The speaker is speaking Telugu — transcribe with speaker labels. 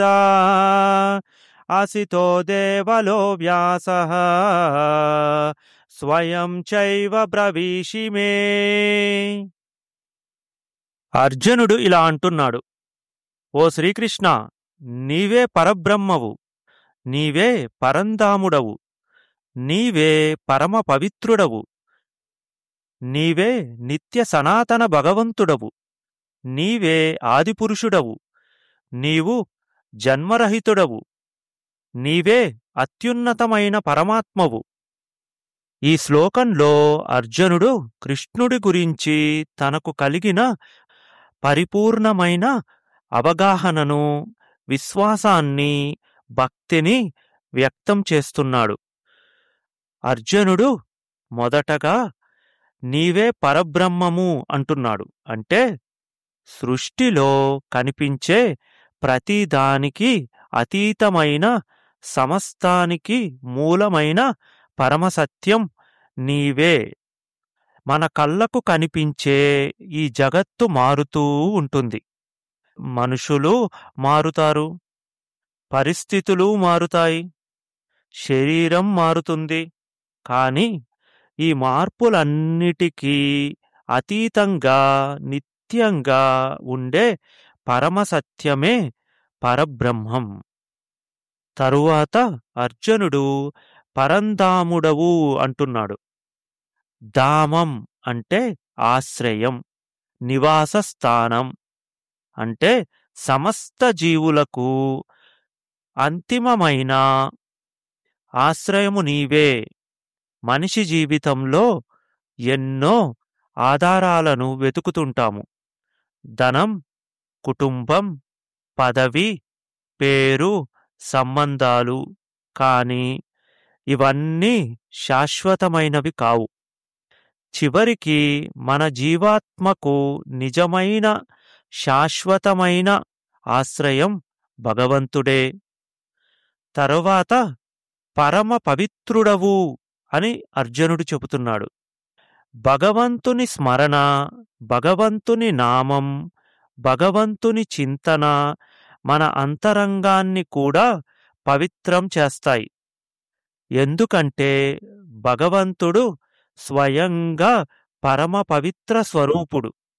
Speaker 1: అసితో దేవలో వ్యాస స్వయం చైవ బ్రవీషి మే అర్జునుడు ఇలా అంటున్నాడు ఓ శ్రీకృష్ణ నీవే పరబ్రహ్మవు నీవే పరంధాముడవు నీవే పరమ పవిత్రుడవు నీవే నిత్య సనాతన భగవంతుడవు నీవే ఆదిపురుషుడవు నీవు జన్మరహితుడవు నీవే అత్యున్నతమైన పరమాత్మవు ఈ శ్లోకంలో అర్జునుడు కృష్ణుడి గురించి తనకు కలిగిన పరిపూర్ణమైన అవగాహనను విశ్వాసాన్ని భక్తిని వ్యక్తం చేస్తున్నాడు అర్జునుడు మొదటగా నీవే పరబ్రహ్మము అంటున్నాడు అంటే సృష్టిలో కనిపించే ప్రతిదానికి అతీతమైన సమస్తానికి మూలమైన పరమసత్యం నీవే మన కళ్ళకు కనిపించే ఈ జగత్తు మారుతూ ఉంటుంది మనుషులు మారుతారు పరిస్థితులు మారుతాయి శరీరం మారుతుంది కాని ఈ మార్పులన్నిటికీ అతీతంగా నిత్యంగా ఉండే పరమసత్యమే పరబ్రహ్మం తరువాత అర్జునుడు పరంధాముడవు అంటున్నాడు ధామం అంటే ఆశ్రయం నివాస స్థానం అంటే సమస్త జీవులకు అంతిమమైన ఆశ్రయము నీవే మనిషి జీవితంలో ఎన్నో ఆధారాలను వెతుకుతుంటాము ధనం కుటుంబం పదవి పేరు సంబంధాలు కాని ఇవన్నీ శాశ్వతమైనవి కావు చివరికి మన జీవాత్మకు నిజమైన శాశ్వతమైన ఆశ్రయం భగవంతుడే తరువాత పరమ పవిత్రుడవు అని అర్జునుడు చెబుతున్నాడు భగవంతుని స్మరణ భగవంతుని నామం భగవంతుని చింతన మన అంతరంగాన్ని కూడా పవిత్రం చేస్తాయి ఎందుకంటే భగవంతుడు స్వయంగా పరమ పవిత్ర స్వరూపుడు